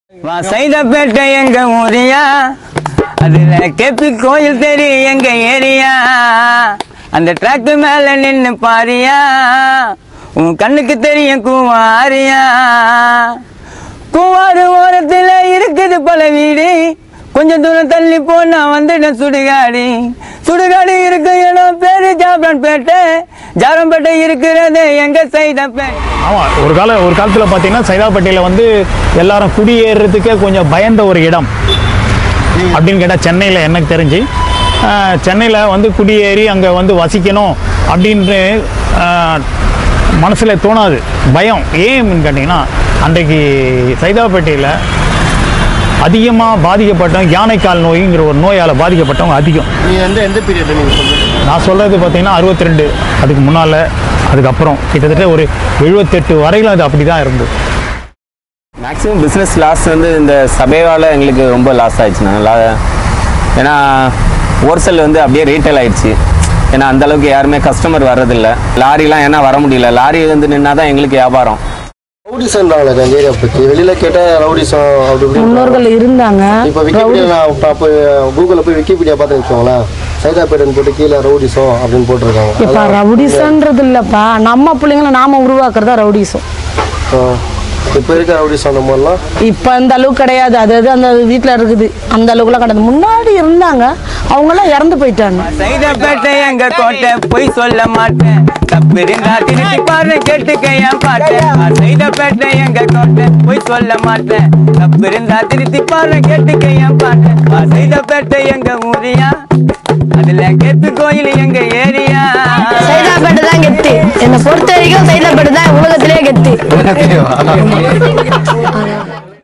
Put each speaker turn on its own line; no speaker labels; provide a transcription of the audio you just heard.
வா சைதாப்பேட்டை எங்க ஊரியா அதுல கேப்பி கோயில் தெரியும் எங்க ஏரியா அந்த ட்ராக்கு மேல நின்னு பாரியா உன் கண்ணுக்கு தெரியும் கூவாரியா கூவாறு ஓரத்துல இருக்குது பல வீடு கொஞ்சம் தூரம் தள்ளி போனா வந்துட சுடுகாடி சுடுகாடு இருக்கு இடம் பேரு ஜாபன்பேட்டை ஜாரம்பேட்டை இருக்கிறது எங்க சைதாப்பேட்டை
ஆமாம் ஒரு கால ஒரு காலத்தில் பார்த்தீங்கன்னா சைதாப்பேட்டையில் வந்து எல்லாரும் குடியேறுறதுக்கே கொஞ்சம் பயந்த ஒரு இடம் அப்படின்னு கேட்டால் சென்னையில் எனக்கு தெரிஞ்சு சென்னையில் வந்து குடியேறி அங்கே வந்து வசிக்கணும் அப்படின்ட்டு மனசில் தோணாது பயம் ஏன்னு கேட்டிங்கன்னா அன்றைக்கு சைதாப்பேட்டையில் அதிகமாக பாதிக்கப்பட்டவங்க யானைக்கால் நோய்ங்கிற ஒரு நோயால் பாதிக்கப்பட்டவங்க அதிகம்
நீங்க வந்து எந்த பீரியட் நீங்க சொல்றீங்க
நான் சொல்கிறது பார்த்தீங்கன்னா அறுபத்தி ரெண்டு அதுக்கு முன்னால் அதுக்கப்புறம் கிட்டத்தட்ட ஒரு எழுபத்தெட்டு வரையிலும் அது அப்படி தான் இருந்தது
மேக்ஸிமம் பிஸ்னஸ் லாஸ் வந்து இந்த சபையால் எங்களுக்கு ரொம்ப லாஸ் ஆயிடுச்சுண்ணா லா- ஏன்னா ஓர்சல் வந்து அப்படியே ரீட்டைல் ஆயிடுச்சு ஏன்னா அந்த அளவுக்கு யாருமே கஸ்டமர் வர்றதில்ல லாரிலாம் ஏன்னா வர முடியல லாரி வந்து நின்னா தான் எங்களுக்கு வியாபாரம்
ரவுடிசன்றாங்களே அந்த ஏரியா பத்தி வெளியில கேட்டா ரவுடிசம் அப்படி இப்படி
முன்னோர்கள் இருந்தாங்க
இப்போ விக்கிபீடியா நான் இப்போ அப்போ கூகுளில் போய் விக்கிபீடியா பார்த்து வச்சுக்கோங்களேன் சைதாப்பேட்டன் போட்டு கீழே ரவுடிசம் அப்படின்னு போட்டிருக்காங்க
இப்ப ரவுடிசன்றது இல்லப்பா நம்ம பிள்ளைங்கள நாம உருவாக்குறதா ரவுடிசம்
இப்போ இருக்க ரவுடிசம் அந்த மாதிரிலாம்
இப்ப அந்த அளவுக்கு கிடையாது அது அது அந்த வீட்டுல இருக்குது அந்த அளவுக்குலாம் கிடையாது முன்னாடி இருந்தாங்க அவங்க எல்லாம் இறந்து போயிட்டாங்க
சைதாப்பேட்டை எங்க கோட்டை பொய் சொல்ல மாட்டேன் தப்பு இருந்தா திருத்தி பாரு கேட்டுக்க என் பாட்டு சைதாப்பேட்டை எங்க கோட்டை பொய் சொல்ல மாட்டேன் தப்பு இருந்தா திருத்தி பாரு கேட்டுக்க என் பாட்டு சைதாப்பேட்டை எங்க ஊரியா அதுல கேத்து கோயில் எங்க ஏரியா
சைதாப்பேட்டை தான் கெத்து என்னை பொறுத்த வரைக்கும் சைதாப்பேட்டை தான் உலகத்திலே கெத்து